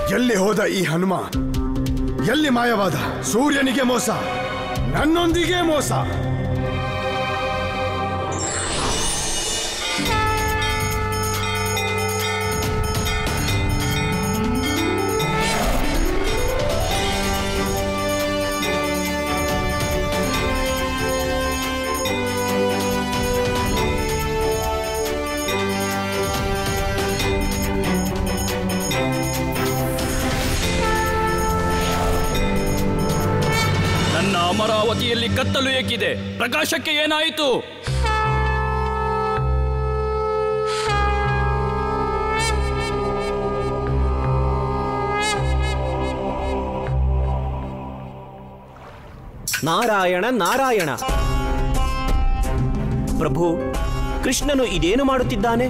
ಎಲ್ಲಿ ಹೋದ ಈ ಹನುಮ ಎಲ್ಲಿ ಮಾಯವಾದ ಸೂರ್ಯನಿಗೆ ಮೋಸ ನನ್ನೊಂದಿಗೆ ಮೋಸ ನನ್ನ ಅಮರಾವತಿಯಲ್ಲಿ ಕತ್ತಲು ಏಕಿದೆ ಪ್ರಕಾಶಕ್ಕೆ ಏನಾಯಿತು ನಾರಾಯಣ ನಾರಾಯಣ ಪ್ರಭು ಕೃಷ್ಣನು ಇದೇನು ಮಾಡುತ್ತಿದ್ದಾನೆ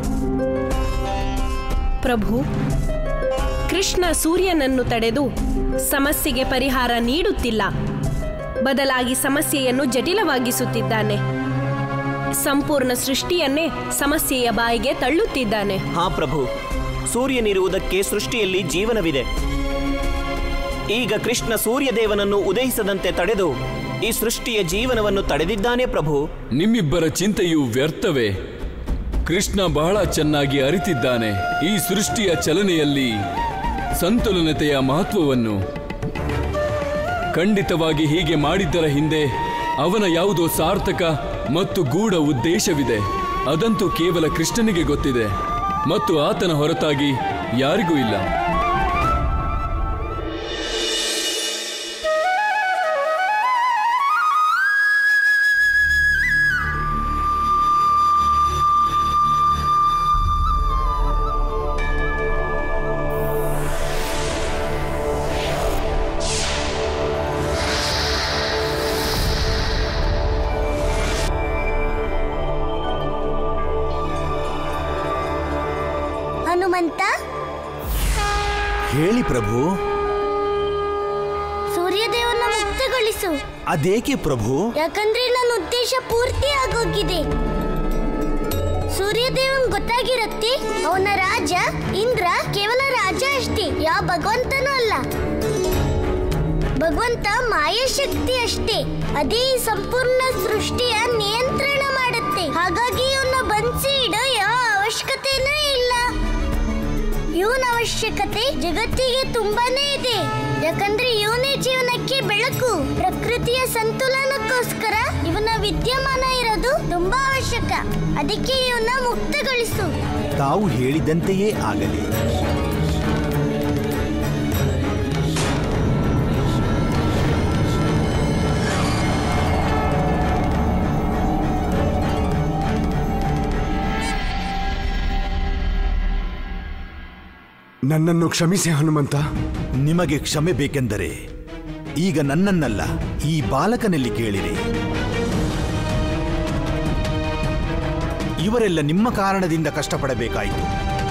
ಪ್ರಭು ಕೃಷ್ಣ ಸೂರ್ಯನನ್ನು ತಡೆದು ಸಮಸ್ಯೆಗೆ ಪರಿಹಾರ ನೀಡುತ್ತಿಲ್ಲ ಬದಲಾಗಿ ಸಮಸ್ಯೆಯನ್ನು ಜಟಿಲವಾಗಿಸುತ್ತಿದ್ದಾನೆ ಸಂಪೂರ್ಣ ಸೃಷ್ಟಿಯನ್ನೇ ಸಮಸ್ಯೆಯ ಬಾಯಿಗೆ ತಳ್ಳುತ್ತಿದ್ದಾನೆ ಹಾ ಪ್ರಭು ಸೂರ್ಯನಿರುವುದಕ್ಕೆ ಸೃಷ್ಟಿಯಲ್ಲಿ ಜೀವನವಿದೆ ಈಗ ಕೃಷ್ಣ ಸೂರ್ಯದೇವನನ್ನು ಉದಯಿಸದಂತೆ ತಡೆದು ಈ ಸೃಷ್ಟಿಯ ಜೀವನವನ್ನು ತಡೆದಿದ್ದಾನೆ ಪ್ರಭು ನಿಮ್ಮಿಬ್ಬರ ಚಿಂತೆಯು ವ್ಯರ್ಥವೇ ಕೃಷ್ಣ ಬಹಳ ಚೆನ್ನಾಗಿ ಅರಿತಿದ್ದಾನೆ ಈ ಸೃಷ್ಟಿಯ ಚಲನೆಯಲ್ಲಿ ಸಂತುಲನತೆಯ ಮಹತ್ವವನ್ನು ಖಂಡಿತವಾಗಿ ಹೀಗೆ ಮಾಡಿದ್ದರ ಹಿಂದೆ ಅವನ ಯಾವುದೋ ಸಾರ್ಥಕ ಮತ್ತು ಗೂಢ ಉದ್ದೇಶವಿದೆ ಅದಂತೂ ಕೇವಲ ಕೃಷ್ಣನಿಗೆ ಗೊತ್ತಿದೆ ಮತ್ತು ಆತನ ಹೊರತಾಗಿ ಯಾರಿಗೂ ಇಲ್ಲ ಹನುಮಂತ ಹೇಳಿ ಪ್ರಭು ಸೂರ್ಯದೇವನ ಮುಕ್ತಗೊಳಿಸು ಅದೇಕೆ ಪ್ರಭು ಯಾಕಂದ್ರೆ ನನ್ನ ಉದ್ದೇಶ ಪೂರ್ತಿ ಆಗೋಗಿದೆ ಸೂರ್ಯದೇವನ್ ಗೊತ್ತಾಗಿರತ್ತೆ ಅವನ ರಾಜ ಇಂದ್ರ ಕೇವಲ ರಾಜ ಅಷ್ಟೇ ಯಾವ ಭಗವಂತನೂ ಅಲ್ಲ ಭಗವಂತ ಮಾಯಾಶಕ್ತಿ ಅಷ್ಟೇ ಅದೇ ಈ ಸಂಪೂರ್ಣ ಸೃಷ್ಟಿಯ ನಿಯಂತ್ರಣ ಮಾಡುತ್ತೆ ಹಾಗಾಗಿ ಇವನ್ನ ಬಂಧಿಸಿ ಇಡೋ ಯಾವ ಅವಶ್ಯಕತೆನೂ ಇಲ್ಲ ಇವನ ಅವಶ್ಯಕತೆ ಜಗತ್ತಿಗೆ ತುಂಬಾನೇ ಇದೆ ಯಾಕಂದ್ರೆ ಇವನೇ ಜೀವನಕ್ಕೆ ಬೆಳಕು ಪ್ರಕೃತಿಯ ಸಂತುಲನಕ್ಕೋಸ್ಕರ ಇವನ ವಿದ್ಯಮಾನ ಇರೋದು ತುಂಬಾ ಅವಶ್ಯಕ ಅದಕ್ಕೆ ಇವನ್ನ ಮುಕ್ತಗೊಳಿಸು ತಾವು ಹೇಳಿದಂತೆಯೇ ಆಗಲಿ ನನ್ನನ್ನು ಕ್ಷಮಿಸಿ ಹನುಮಂತ ನಿಮಗೆ ಕ್ಷಮೆ ಬೇಕೆಂದರೆ ಈಗ ನನ್ನನ್ನಲ್ಲ ಈ ಬಾಲಕನಲ್ಲಿ ಕೇಳಿರಿ ಇವರೆಲ್ಲ ನಿಮ್ಮ ಕಾರಣದಿಂದ ಕಷ್ಟಪಡಬೇಕಾಯಿತು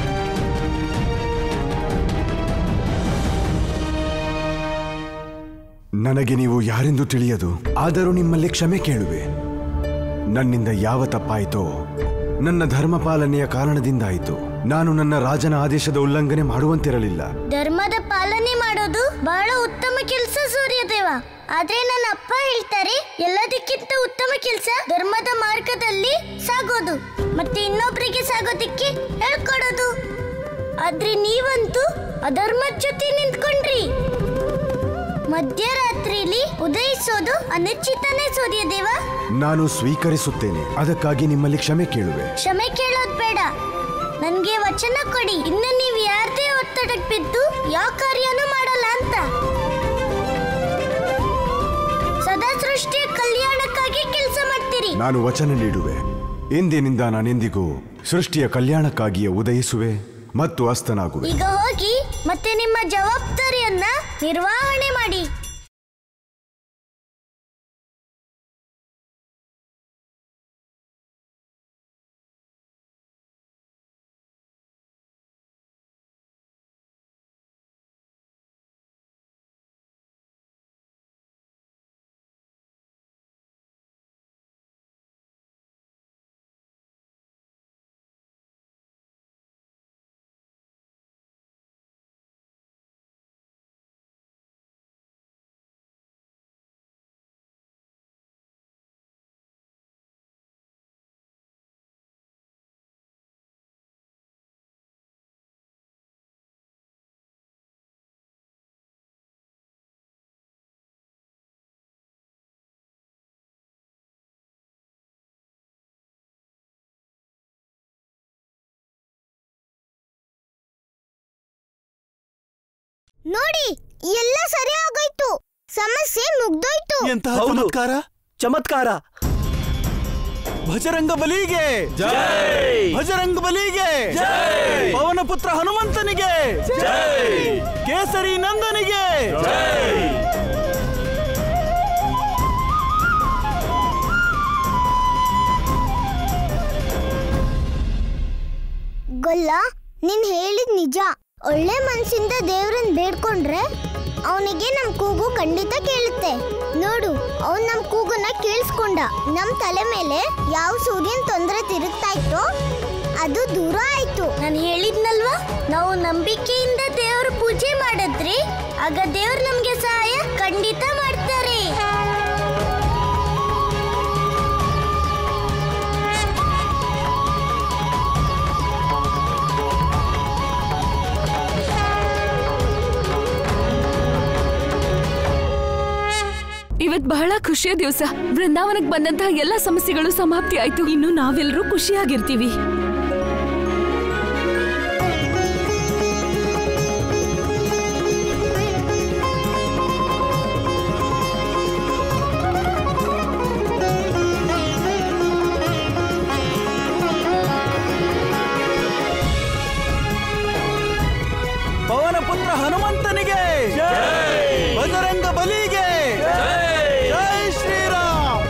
ನನಗೆ ನೀವು ಯಾರೆಂದು ತಿಳಿಯದು ಆದರೂ ನಿಮ್ಮಲ್ಲಿ ಕ್ಷಮೆ ಕೇಳುವೆ ನನ್ನಿಂದ ಯಾವ ತಪ್ಪಾಯಿತೋ ನನ್ನ ಧರ್ಮ ಪಾಲನೆಯ ಕಾರಣದಿಂದಾಯಿತು ನಾನು ನನ್ನ ರಾಜನ ಆದೇಶದ ಉಲ್ಲಂಘನೆ ಮಾಡುವಂತಿರಲಿಲ್ಲ ಧರ್ಮದ ಪಾಲನೆ ಮಾಡೋದು ಬಹಳ ಉತ್ತಮ ಕೆಲಸ ಸೂರ್ಯದೇವ ಆದ್ರೆ ನನ್ನ ಅಪ್ಪ ಹೇಳ್ತಾರೆ ಎಲ್ಲದಕ್ಕಿಂತ ಉತ್ತಮ ಕೆಲಸ ಧರ್ಮದ ಮಾರ್ಗದಲ್ಲಿ ಸಾಗೋದು ಮತ್ತೆ ಇನ್ನೊಬ್ರಿಗೆ ಸಾಗೋದಿಕ್ಕೆ ಹೇಳ್ಕೊಡೋದು ಆದ್ರೆ ನೀವಂತೂ ಅಧರ್ಮದ ಜೊತೆ ನಿಂತ್ಕೊಂಡ್ರಿ ಮಧ್ಯರಾತ್ರಿಲಿ ಉದಯಿಸೋದು ಅನುಚಿತನೇ ಸೂರ್ಯದೇವ ನಾನು ಸ್ವೀಕರಿಸುತ್ತೇನೆ ಅದಕ್ಕಾಗಿ ನಿಮ್ಮಲ್ಲಿ ಕ್ಷಮೆ ಕೇಳುವೆ ಕ್ಷಮೆ ಕೇಳೋದ್ ಬೇಡ ನನ್ಗೆ ವಚನ ಕೊಡಿ ಇನ್ನು ನೀವ್ ಯಾರದೇ ಒತ್ತಡಕ್ಕೆ ಬಿದ್ದು ಯಾವ ಕಾರ್ಯನೂ ಮಾಡಲ್ಲ ಅಂತ ಸದಾ ಸೃಷ್ಟಿಯ ಕಲ್ಯಾಣಕ್ಕಾಗಿ ಕೆಲಸ ಮಾಡ್ತೀರಿ ನಾನು ವಚನ ನೀಡುವೆ ಇಂದಿನಿಂದ ನಾನೆಂದಿಗೂ ಸೃಷ್ಟಿಯ ಕಲ್ಯಾಣಕ್ಕಾಗಿಯೇ ಉದಯಿಸುವೆ ಮತ್ತು ಅಸ್ತನಾಗುವೆ ಈಗ ಹೋಗಿ ಮತ್ತೆ ನಿಮ್ಮ ಜವಾಬ್ದಾರಿಯನ್ನ ನಿರ್ವಹಣೆ ಮಾಡಿ ನೋಡಿ ಎಲ್ಲ ಸರಿ ಆಗೋಯ್ತು ಸಮಸ್ಯೆ ಮುಗ್ದೋಯ್ತು ಎಂತಹ ಹೌದು. ಚಮತ್ಕಾರ ಚಮತ್ಕಾರ ಭಜರಂಗ ಬಲಿಗೆ ಭಜರಂಗ ಬಲಿಗೆ ಪವನ ಪುತ್ರ ಹನುಮಂತನಿಗೆ ಕೇಸರಿ ನಂದನಿಗೆ ಗೊಲ್ಲ ನೀನ್ ಹೇಳಿದ್ ನಿಜ ಒಳ್ಳೆ ಮನ್ಸಿಂದ ದೇವ್ರನ್ ಬೇಡ್ಕೊಂಡ್ರೆ ಅವನಿಗೆ ನಮ್ ಕೂಗು ಖಂಡಿತ ಕೇಳುತ್ತೆ ನೋಡು ಅವನ್ ನಮ್ ಕೂಗನ್ನ ಕೇಳಿಸ್ಕೊಂಡ ನಮ್ ತಲೆ ಮೇಲೆ ಯಾವ ಸೂರ್ಯನ್ ತೊಂದರೆ ತಿರುಗ್ತಾ ಇತ್ತೋ ಅದು ದೂರ ಆಯ್ತು ನಾನು ಹೇಳಿದ್ನಲ್ವಾ ನಾವು ನಂಬಿಕೆಯಿಂದ ದೇವ್ರ ಪೂಜೆ ಮಾಡಿದ್ರಿ ಆಗ ದೇವ್ರು ನಮ್ಗೆ ಸಹಾಯ ಖಂಡಿತ ಮಾಡ್ತಾರೆ ಇವತ್ ಬಹಳ ಖುಷಿಯ ದಿವಸ ಬೃಂದಾವನಕ್ಕೆ ಬಂದಂತಹ ಎಲ್ಲ ಸಮಸ್ಯೆಗಳು ಸಮಾಪ್ತಿ ಆಯ್ತು ಇನ್ನು ನಾವೆಲ್ಲರೂ ಖುಷಿಯಾಗಿರ್ತೀವಿ ಪವನ ಪುತ್ರ ಹನುಮಂತನಿಗೆ ಭಜರಂಗ ಬಲಿಗೆ ಜೈ ಶ್ರೀರಾಮ್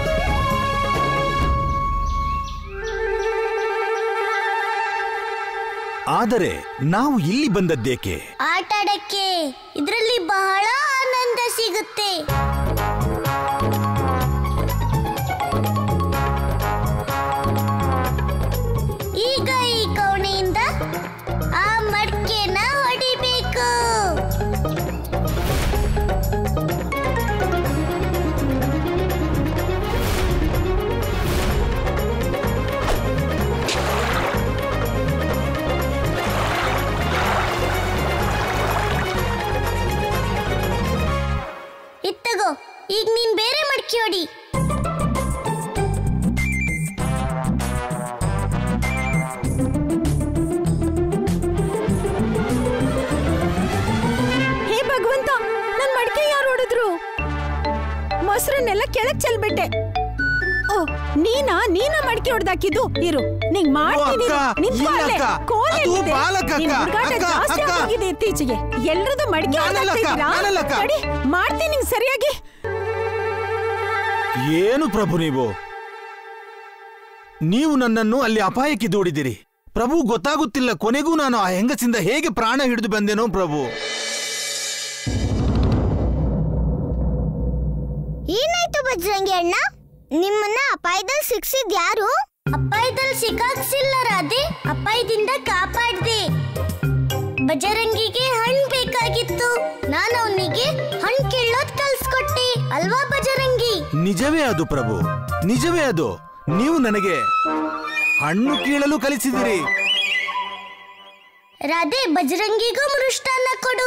ಆದರೆ ನಾವು ಇಲ್ಲಿ ಬಂದದ್ದೇಕೆ ಆಟಾಡಕ್ಕೆ ಇದರಲ್ಲಿ ಬಹಳ ಆನಂದ ಸಿಗುತ್ತೆ ಈಗ ಈ ಕವಣೆಯಿಂದ ಆ ಮಡ್ಕೆನ ಹೊಡಿಬೇಕು ಇತ್ತಗೋ ಈಗ ನೀನ್ ಬೇರೆ ಮಡ್ಕೆ ಹೊಡಿ ಹೇ ಭಗವಂತ ನನ್ ಮಡಿಕೆ ಯಾರು ಹೊಡೆದ್ರು ಮೊಸರನ್ನೆಲ್ಲ ಕೆಳಗ್ ಚೆಲ್ಬಿಟ್ಟೆ ಓ ನೀನಾ ನೀನಾ ಮಡಿಕೆ ಹೊಡೆದಾಕಿದ್ದು ಇರು ನಿಂಗ್ ಮಾಡ್ತೀನಿ ಅಕ್ಕ, ಇರು. ನಿಂತ್ಕೊ ಇಲ್ಲ ಅಲ್ಲೇ. ಅಕ್ಕ. ಕೋಲ್ ಅದು ಎಲ್ಲಿದೆ? ಬಾಲಕ ಅಕ್ಕ. ನಿನ್ ಹುಡುಗಾಟ ಅಕ್ಕ, ಜಾಸ್ತಿ ಅಕ್ಕ. ಆಗೋಗಿದೆ ಇತ್ತೀಚೆಗೆ ಎಲ್ರದು ಮಡಿಕೆ ನಾನಲ್ಲ ಅಕ್ಕ, ಹೊಡ್ದಾಕ್ತಿದ್ದೀರಾ? ನಾನಲ್ಲ ಅಕ್ಕ. ತಡಿ, ಮಾಡ್ತೀನಿ ನಿಂಗ್ ಸರಿಯಾಗಿ ಏನು ಪ್ರಭು ನೀವು ನೀವು ನನ್ನನ್ನು ಅಲ್ಲಿ ಅಪಾಯಕ್ಕೆ ದೂಡಿದಿರಿ ಪ್ರಭು ಗೊತ್ತಾಗುತ್ತಿಲ್ಲ ಕೊನೆಗೂ ನಾನು ಆ ಹೆಂಗಸಿಂದ ಹೇಗೆ ಪ್ರಾಣ ಹಿಡಿದು ಬಂದೆನೋ ಪ್ರಭು ಏನಾಯ್ತು ಬಜ್ರಂಗಿ ಅಣ್ಣ ನಿಮ್ಮನ್ನ ಅಪಾಯದಲ್ಲಿ ಸಿಕ್ಸಿದ್ ಯಾರು ಅಪಾಯದಲ್ಲಿ ಸಿಕ್ಕಾಕ್ಸಿಲ್ಲ ರಾಧೆ ಅಪಾಯದಿಂದ ಕಾಪಾಡ್ದೆ ಬಜರಂಗಿಗೆ ಹಣ್ ಬೇಕಾಗಿತ್ತು ನಾನು ಅವನಿಗೆ ಹಣ್ ಕೀಳೋದ್ ಕಲ್ಸ್ಕೊಟ್ಟೆ ಅಲ್ವಾ ಬಜರಂಗಿ ನಿಜವೇ ಅದು ಪ್ರಭು ನಿಜವೇ ಅದು ನೀವು ನನಗೆ ಹಣ್ಣು ಕೀಳಲು ಕಲಿಸಿದಿರಿ ರಾಧೆ ಬಜರಂಗಿಗೂ ಮೃಷ್ಟಾನ್ನ ಕೊಡು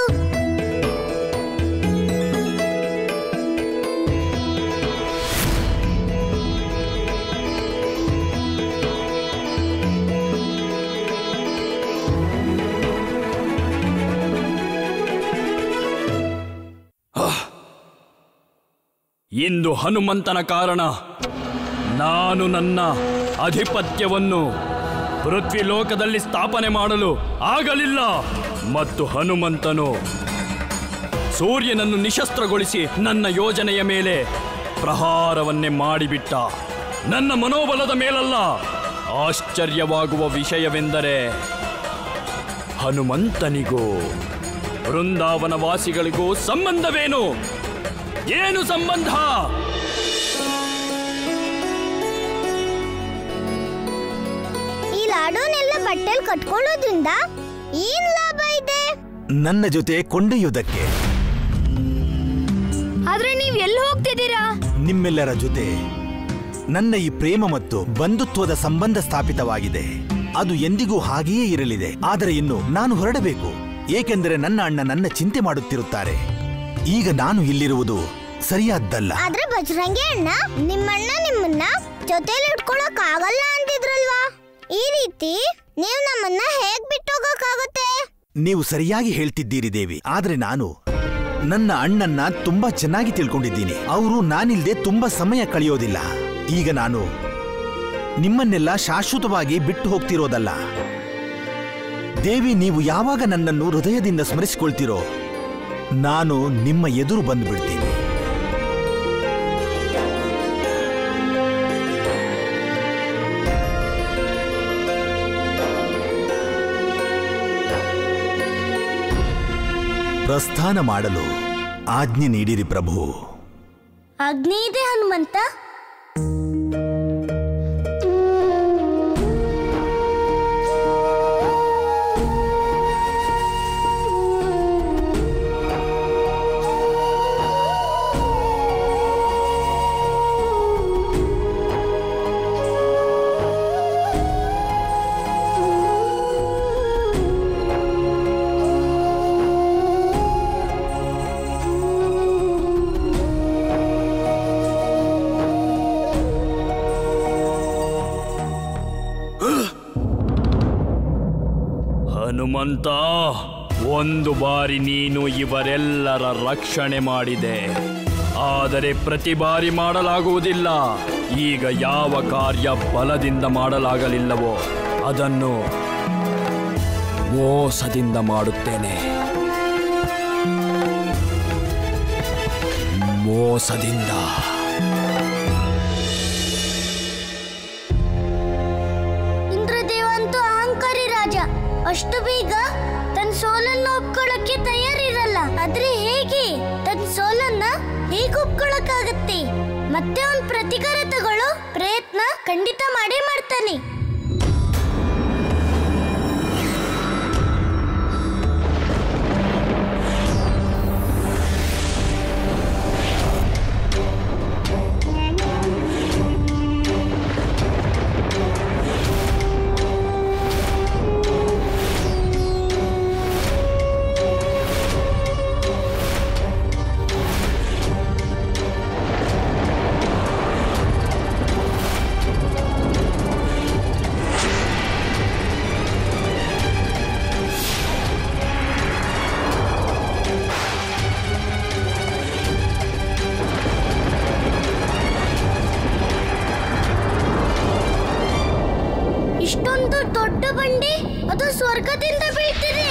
ಇಂದು ಹನುಮಂತನ ಕಾರಣ ನಾನು ನನ್ನ ಅಧಿಪತ್ಯವನ್ನು ಪೃಥ್ವಿ ಲೋಕದಲ್ಲಿ ಸ್ಥಾಪನೆ ಮಾಡಲು ಆಗಲಿಲ್ಲ ಮತ್ತು ಹನುಮಂತನು ಸೂರ್ಯನನ್ನು ನಿಶಸ್ತ್ರಗೊಳಿಸಿ ನನ್ನ ಯೋಜನೆಯ ಮೇಲೆ ಪ್ರಹಾರವನ್ನೇ ಮಾಡಿಬಿಟ್ಟ ನನ್ನ ಮನೋಬಲದ ಮೇಲಲ್ಲ ಆಶ್ಚರ್ಯವಾಗುವ ವಿಷಯವೆಂದರೆ ಹನುಮಂತನಿಗೂ ವೃಂದಾವನ ವಾಸಿಗಳಿಗೂ ಸಂಬಂಧವೇನು ಏನು ಸಂಬಂಧ ಈ ಲಾಡೋನೆಲ್ಲ ಬಟ್ಟೆಲ್ ಕಟ್ಕೊಳ್ಳೋದ್ರಿಂದ ಏನ್ ಲಾಭ ಇದೆ ನನ್ನ ಜೊತೆ ಕೊಂಡೊಯ್ಯುವುದಕ್ಕೆ ಆದ್ರೆ ನೀವ್ ಎಲ್ಲಿ ಹೋಗ್ತಿದ್ದೀರಾ ನಿಮ್ಮೆಲ್ಲರ ಜೊತೆ ನನ್ನ ಈ ಪ್ರೇಮ ಮತ್ತು ಬಂಧುತ್ವದ ಸಂಬಂಧ ಸ್ಥಾಪಿತವಾಗಿದೆ ಅದು ಎಂದಿಗೂ ಹಾಗೆಯೇ ಇರಲಿದೆ ಆದರೆ ಇನ್ನು ನಾನು ಹೊರಡಬೇಕು ಏಕೆಂದರೆ ನನ್ನ ಅಣ್ಣ ನನ್ನ ಚಿಂತೆ ಮಾಡುತ್ತಿರುತ್ತಾರೆ ಈಗ ನಾನು ಇಲ್ಲಿರುವುದು ಸರಿಯಾದ್ದಲ್ಲ ಆದ್ರೆ ಬಜರಂಗಿ ಅಣ್ಣ ನಿಮ್ಮಣ್ಣ ನಿಮ್ಮನ್ನ ಜೊತೆಲಿ ಇಟ್ಕೊಳಕ್ ಆಗಲ್ಲ ಅಂತಿದ್ರಲ್ವಾ ಈ ರೀತಿ ನೀವ್ ನಮ್ಮನ್ನ ಹೇಗ್ ಬಿಟ್ಟೋಗಕ್ಕಾಗುತ್ತೆ ನೀವು ಸರಿಯಾಗಿ ಹೇಳ್ತಿದ್ದೀರಿ ದೇವಿ ಆದ್ರೆ ನಾನು ನನ್ನ ಅಣ್ಣನ್ನ ತುಂಬಾ ಚೆನ್ನಾಗಿ ತಿಳ್ಕೊಂಡಿದ್ದೀನಿ ಅವರು ನಾನಿಲ್ದೆ ತುಂಬಾ ಸಮಯ ಕಳೆಯೋದಿಲ್ಲ ಈಗ ನಾನು ನಿಮ್ಮನ್ನೆಲ್ಲ ಶಾಶ್ವತವಾಗಿ ಬಿಟ್ಟು ಹೋಗ್ತಿರೋದಲ್ಲ ದೇವಿ ನೀವು ಯಾವಾಗ ನನ್ನನ್ನು ಹೃದಯದಿಂದ ಸ್ಮರಿಸಿಕೊಳ್ತಿರೋ ನಾನು ನಿಮ್ಮ ಎದುರು ಬಂದ್ಬಿಡ್ತೀನಿ ಪ್ರಸ್ಥಾನ ಮಾಡಲು ಆಜ್ಞೆ ನೀಡಿರಿ ಪ್ರಭು ಆಜ್ಞೆ ಇದೆ ಹನುಮಂತ ಹನುಮಂತ ಒಂದು ಬಾರಿ ನೀನು ಇವರೆಲ್ಲರ ರಕ್ಷಣೆ ಮಾಡಿದೆ ಆದರೆ ಪ್ರತಿ ಬಾರಿ ಮಾಡಲಾಗುವುದಿಲ್ಲ ಈಗ ಯಾವ ಕಾರ್ಯ ಬಲದಿಂದ ಮಾಡಲಾಗಲಿಲ್ಲವೋ ಅದನ್ನು ಮೋಸದಿಂದ ಮಾಡುತ್ತೇನೆ ಮೋಸದಿಂದ ಇಂದ್ರದೇವ ಅಂತೂ ಅಹಂಕಾರಿ ರಾಜ ಅಷ್ಟು ಬೇಗ ತನ್ನ ಸೋಲನ್ನು ಒಪ್ಕೊಳ್ಳಕ್ಕೆ ತಯಾರಿರಲ್ಲ ಆದ್ರೆ ಹೇಗೆ ತನ್ನ ಸೋಲನ್ನ ಹೇಗೆ ಒಪ್ಕೊಳ್ಳಕ್ಕಾಗತ್ತೆ ಮತ್ತೆ ಅವನ್ ಪ್ರತಿಕಾರ ತಗೊಳ್ಳೋ ಪ್ರಯತ್ನ ಖಂಡಿತ ಮಾಡೇ ಮಾಡ್ತಾನೆ ಇಷ್ಟೊಂದು ದೊಡ್ಡ ಬಂಡಿ ಅದು ಸ್ವರ್ಗದಿಂದ ಬೀಳ್ತಿದೆ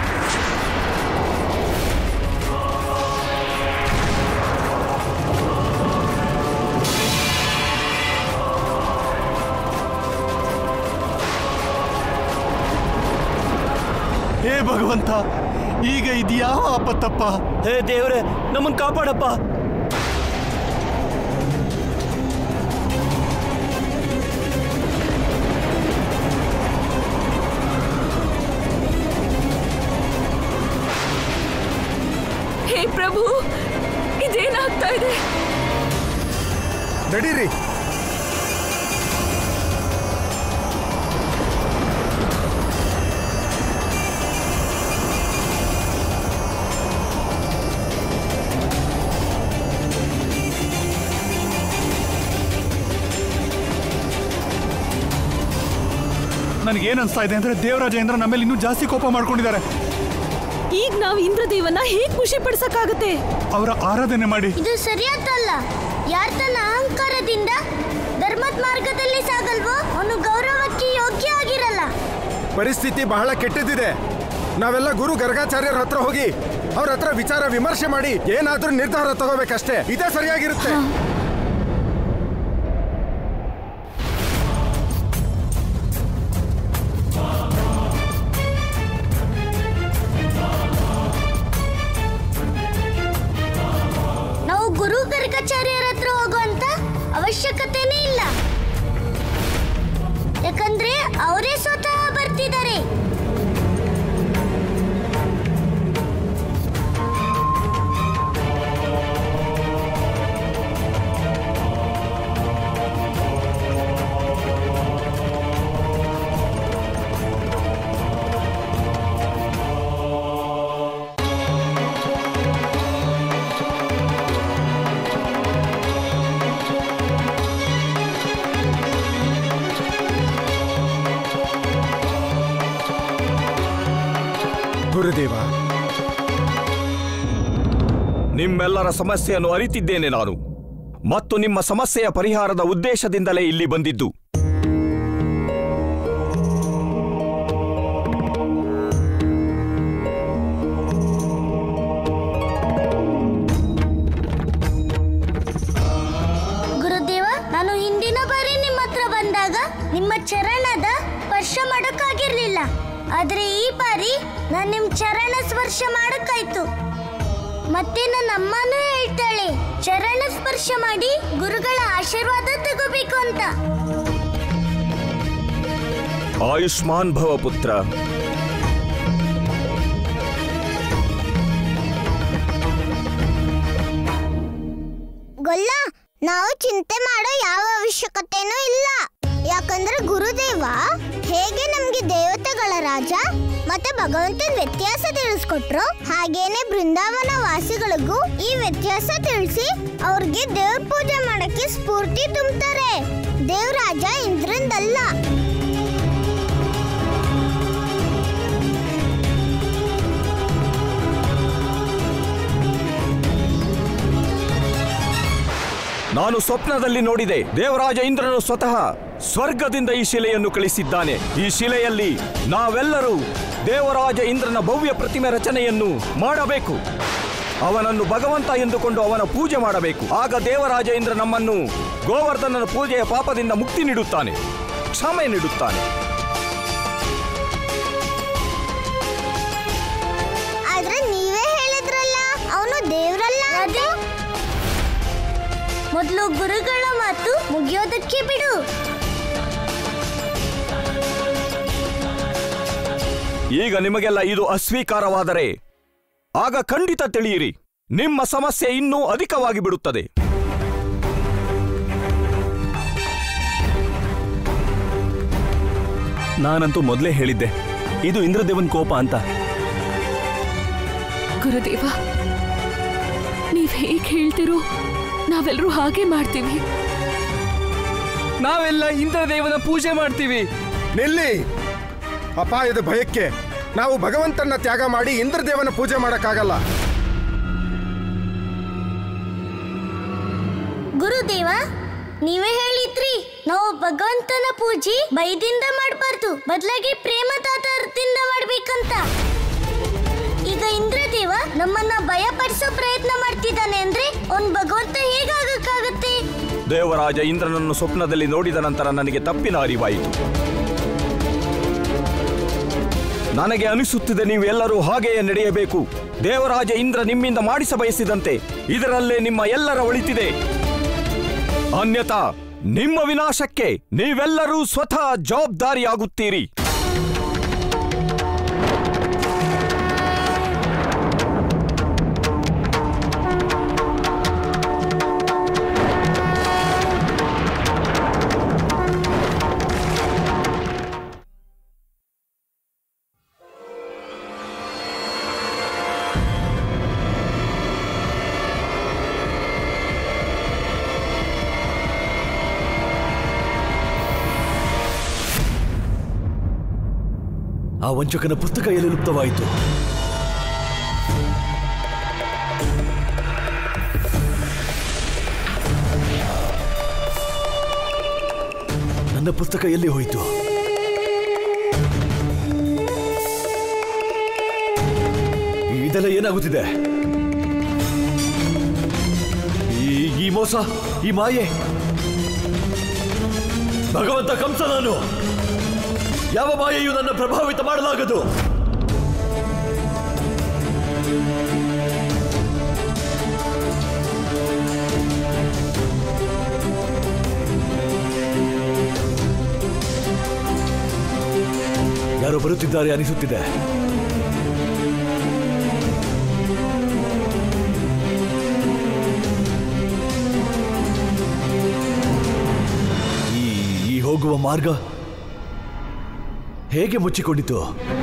ಹೇ ಭಗವಂತ ಈಗ ಇದ್ಯಾವ ಆಪತ್ತಪ್ಪ ಹೇ ದೇವ್ರೆ ನಮ್ಮನ್ ಕಾಪಾಡಪ್ಪ ಹೇ ಪ್ರಭು ಇದೇನಾಗ್ತಾ ಇದೆ ನಡೀರಿ ನನಗೇನ್ ಅನ್ಸ್ತಾ ಇದೆ ಅಂದ್ರೆ ದೇವರಾಜೇಂದ್ರ ನಮ್ಮ ಮೇಲೆ ಇನ್ನೂ ಜಾಸ್ತಿ ಕೋಪ ಮಾಡ್ಕೊಂಡಿದ್ದಾರೆ ಈಗ ನಾವು ಇಂದ್ರದೇವನ ಹೇಗ್ ಖುಷಿ ಪಡಿಸಕ್ಕಾಗತ್ತೆ ಅವರ ಆರಾಧನೆ ಮಾಡಿ ಇದು ಸರಿಯಾದಲ್ಲ ಯಾರ್ ತನ್ನ ಅಹಂಕಾರದಿಂದ ಧರ್ಮದ ಮಾರ್ಗದಲ್ಲಿ ಸಾಗಲ್ವೋ ಅವನು ಗೌರವಕ್ಕೆ ಯೋಗ್ಯ ಆಗಿರಲ್ಲ ಪರಿಸ್ಥಿತಿ ಬಹಳ ಕೆಟ್ಟದಿದೆ ನಾವೆಲ್ಲ ಗುರು ಗರ್ಗಾಚಾರ್ಯರ ಹತ್ರ ಹೋಗಿ ಅವ್ರ ಹತ್ರ ವಿಚಾರ ವಿಮರ್ಶೆ ಮಾಡಿ ಏನಾದ್ರೂ ನಿರ್ಧಾರ ತಗೋಬೇಕಷ್ಟೇ ಇದೇ ಸರಿಯಾಗಿರುತ್ತೆ ನಾವು ಗುರು ಗರ್ಗಾಚಾರ್ಯರ ಹತ್ರ ಹೋಗುವಂತ ಅವಶ್ಯಕತೆನೇ ಇಲ್ಲ ಯಾಕಂದ್ರೆ ಅವರೇ ಸ್ವತಃ ಬರ್ತಿದ್ದಾರೆ ಗುರುದೇವ ನಿಮ್ಮೆಲ್ಲರ ಸಮಸ್ಯೆಯನ್ನು ಅರಿತಿದ್ದೇನೆ ನಾನು ಮತ್ತು ನಿಮ್ಮ ಸಮಸ್ಯೆಯ ಪರಿಹಾರದ ಉದ್ದೇಶದಿಂದಲೇ ಇಲ್ಲಿ ಬಂದಿದ್ದು ಗುರುದೇವ ನಾನು ಹಿಂದಿನ ಬಾರಿ ನಿಮ್ಮ ಹತ್ರ ಬಂದಾಗ ನಿಮ್ಮ ಚರಣದ ಸ್ಪರ್ಶ ಮಾಡಕ್ಕಾಗಿರ್ಲಿಲ್ಲ ಆದ್ರೆ ಈ ಬಾರಿ ನಾನು ನಿಮ್ ಚರಣ ಸ್ಪರ್ಶ ಮಾಡಕ್ಕಾಯ್ತು ಮತ್ತೆ ನನ್ನ ಅಮ್ಮನೂ ಹೇಳ್ತಾಳೆ ಚರಣ ಸ್ಪರ್ಶ ಮಾಡಿ ಗುರುಗಳ ಆಶೀರ್ವಾದ ತಗೋಬೇಕು ಅಂತ ಆಯುಷ್ಮಾನ್ ಭವ ಪುತ್ರ ಗೊಲ್ಲ ನಾವು ಚಿಂತೆ ಮಾಡೋ ಯಾವ ಅವಶ್ಯಕತೆನೂ ಇಲ್ಲ ಯಾಕಂದ್ರೆ ಗುರುದೇವ ಹೇಗೆ ನಮ್ಗೆ ದೇವತೆಗಳ ರಾಜ ಮತ್ತೆ ಭಗವಂತನ ವ್ಯತ್ಯಾಸ ತಿಳಿಸ್ಕೊಟ್ರು ಹಾಗೇನೆ ಬೃಂದಾವನ ವಾಸಿಗಳಿಗೂ ಈ ವ್ಯತ್ಯಾಸ ತಿಳಿಸಿ ಅವ್ರಿಗೆ ದೇವ್ರ ಪೂಜೆ ಮಾಡಕ್ಕೆ ಸ್ಫೂರ್ತಿ ತುಂಬ್ತಾರೆ ದೇವರಾಜ ಇಂದ್ರಂದಲ್ಲ ನಾನು ಸ್ವಪ್ನದಲ್ಲಿ ನೋಡಿದೆ ದೇವರಾಜ ಇಂದ್ರನು ಸ್ವತಃ ಸ್ವರ್ಗದಿಂದ ಈ ಶಿಲೆಯನ್ನು ಕಳಿಸಿದ್ದಾನೆ ಈ ಶಿಲೆಯಲ್ಲಿ ನಾವೆಲ್ಲರೂ ದೇವರಾಜ ಇಂದ್ರನ ಭವ್ಯ ಪ್ರತಿಮೆ ರಚನೆಯನ್ನು ಮಾಡಬೇಕು ಅವನನ್ನು ಭಗವಂತ ಎಂದುಕೊಂಡು ಅವನ ಪೂಜೆ ಮಾಡಬೇಕು ಆಗ ದೇವರಾಜ ಇಂದ್ರ ನಮ್ಮನ್ನು ಗೋವರ್ಧನನ ಪೂಜೆಯ ಪಾಪದಿಂದ ಮುಕ್ತಿ ನೀಡುತ್ತಾನೆ ಕ್ಷಮೆ ನೀಡುತ್ತಾನೆ ಆದ್ರೆ ನೀವೇ ಹೇಳಿದ್ರಲ್ಲ ಅವನು ದೇವ್ರಲ್ಲ ಅದೇ ಮೊದಲು ಗುರುಗಳ ಮಾತು ಮುಗಿಯೋದಕ್ಕೆ ಬಿಡು ಈಗ ನಿಮಗೆಲ್ಲ ಇದು ಅಸ್ವೀಕಾರವಾದರೆ ಆಗ ಖಂಡಿತ ತಿಳಿಯಿರಿ ನಿಮ್ಮ ಸಮಸ್ಯೆ ಇನ್ನೂ ಅಧಿಕವಾಗಿ ಬಿಡುತ್ತದೆ ನಾನಂತೂ ಮೊದಲೇ ಹೇಳಿದ್ದೆ ಇದು ಇಂದ್ರದೇವನ್ ಕೋಪ ಅಂತ ಗುರುದೇವ ನೀವ್ ಹೇಗ್ ಹೇಳ್ತಿರೋ ನಾವೆಲ್ಲರೂ ಹಾಗೆ ಮಾಡ್ತೀವಿ ನಾವೆಲ್ಲ ಇಂದ್ರದೇವನ ಪೂಜೆ ಮಾಡ್ತೀವಿ ನಿಲ್ಲಿ ಅಪಾಯದ ಭಯಕ್ಕೆ ನಾವು ಭಗವಂತನ ತ್ಯಾಗ ಮಾಡಿ ಇಂದ್ರದೇವನ ಪೂಜೆ ಮಾಡಕ್ಕಾಗಲ್ಲ ಗುರುದೇವ ನೀವೇ ಹೇಳಿದ್ರಿ ನಾವು ಭಗವಂತನ ಪೂಜೆ ಬೈದಿಂದ ಮಾಡಬಾರ್ದು ಬದಲಾಗಿ ಪ್ರೇಮದಾತರದಿಂದ ಮಾಡ್ಬೇಕಂತ ಈಗ ಇಂದ್ರದೇವ ನಮ್ಮನ್ನ ಭಯ ಪಡಿಸೋ ಪ್ರಯತ್ನ ಮಾಡ್ತಿದ್ದಾನೆ ಅಂದ್ರೆ ಅವ್ನ್ ಭಗವಂತ ಹೇಗಾಗಕ್ಕಾಗತ್ತೆ ದೇವರಾಜ ಇಂದ್ರನನ್ನು ಸ್ವಪ್ನದಲ್ಲಿ ನೋಡಿದ ನಂತರ ನನಗೆ ತಪ್ಪಿನ ಅರಿವಾಯಿತು ನನಗೆ ಅನಿಸುತ್ತಿದೆ ನೀವೆಲ್ಲರೂ ಹಾಗೆಯೇ ನಡೆಯಬೇಕು ದೇವರಾಜ ಇಂದ್ರ ನಿಮ್ಮಿಂದ ಮಾಡಿಸ ಬಯಸಿದಂತೆ ಇದರಲ್ಲೇ ನಿಮ್ಮ ಎಲ್ಲರ ಒಳಿತಿದೆ ಅನ್ಯತಾ ನಿಮ್ಮ ವಿನಾಶಕ್ಕೆ ನೀವೆಲ್ಲರೂ ಸ್ವತಃ ಜವಾಬ್ದಾರಿಯಾಗುತ್ತೀರಿ ಆ ವಂಚಕನ ಪುಸ್ತಕ ಎಲ್ಲಿ ಲುಪ್ತವಾಯಿತು ನನ್ನ ಪುಸ್ತಕ ಎಲ್ಲಿ ಹೋಯಿತು ಇದೆಲ್ಲ ಏನಾಗುತ್ತಿದೆ ಈ ಈ ಮೋಸ ಈ ಮಾಯೆ ಭಗವಂತ ಕಂಸ ನಾನು ಯಾವ ಮಾಯೆಯು ನನ್ನ ಪ್ರಭಾವಿತ ಮಾಡಲಾಗದು ಯಾರೋ ಬರುತ್ತಿದ್ದಾರೆ ಅನಿಸುತ್ತಿದೆ ಈ ಈ ಹೋಗುವ ಮಾರ್ಗ ಹೇಗೆ ಮುಚ್ಚಿಕೊಂಡಿತು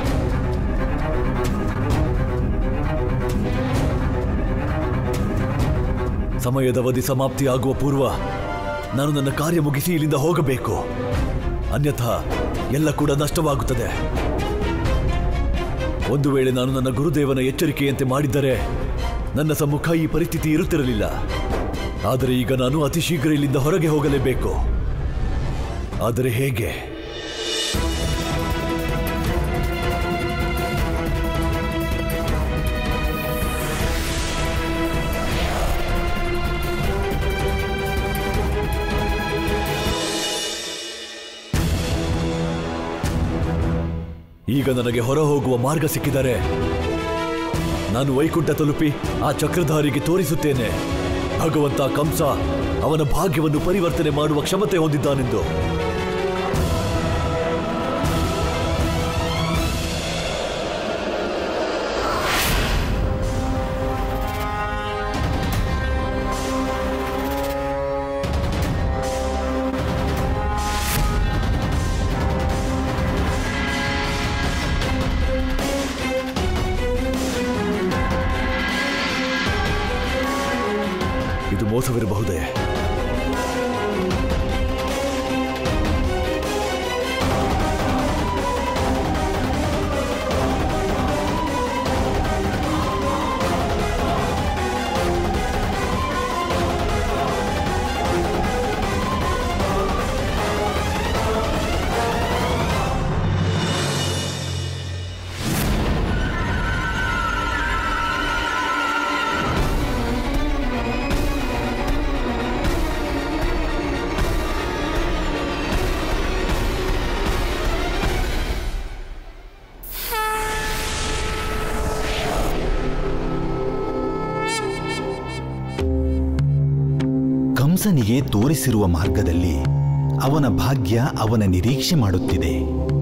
ಸಮಯದ ಅವಧಿ ಸಮಾಪ್ತಿಯಾಗುವ ಪೂರ್ವ ನಾನು ನನ್ನ ಕಾರ್ಯ ಮುಗಿಸಿ ಇಲ್ಲಿಂದ ಹೋಗಬೇಕು ಅನ್ಯಥಾ ಎಲ್ಲ ಕೂಡ ನಷ್ಟವಾಗುತ್ತದೆ ಒಂದು ವೇಳೆ ನಾನು ನನ್ನ ಗುರುದೇವನ ಎಚ್ಚರಿಕೆಯಂತೆ ಮಾಡಿದ್ದರೆ ನನ್ನ ಸಮ್ಮುಖ ಈ ಪರಿಸ್ಥಿತಿ ಇರುತ್ತಿರಲಿಲ್ಲ ಆದರೆ ಈಗ ನಾನು ಅತಿ ಶೀಘ್ರ ಇಲ್ಲಿಂದ ಹೊರಗೆ ಹೋಗಲೇಬೇಕು ಆದರೆ ಹೇಗೆ ಈಗ ನನಗೆ ಹೊರ ಹೋಗುವ ಮಾರ್ಗ ಸಿಕ್ಕಿದರೆ ನಾನು ವೈಕುಂಠ ತಲುಪಿ ಆ ಚಕ್ರಧಾರಿಗೆ ತೋರಿಸುತ್ತೇನೆ ಭಗವಂತ ಕಂಸ ಅವನ ಭಾಗ್ಯವನ್ನು ಪರಿವರ್ತನೆ ಮಾಡುವ ಕ್ಷಮತೆ ಹೊಂದಿದ್ದಾನೆಂದು ಇದು ಮೋಸವಿರಬಹುದೇ ಕಂಸನಿಗೆ ತೋರಿಸಿರುವ ಮಾರ್ಗದಲ್ಲಿ ಅವನ ಭಾಗ್ಯ ಅವನ ನಿರೀಕ್ಷೆ ಮಾಡುತ್ತಿದೆ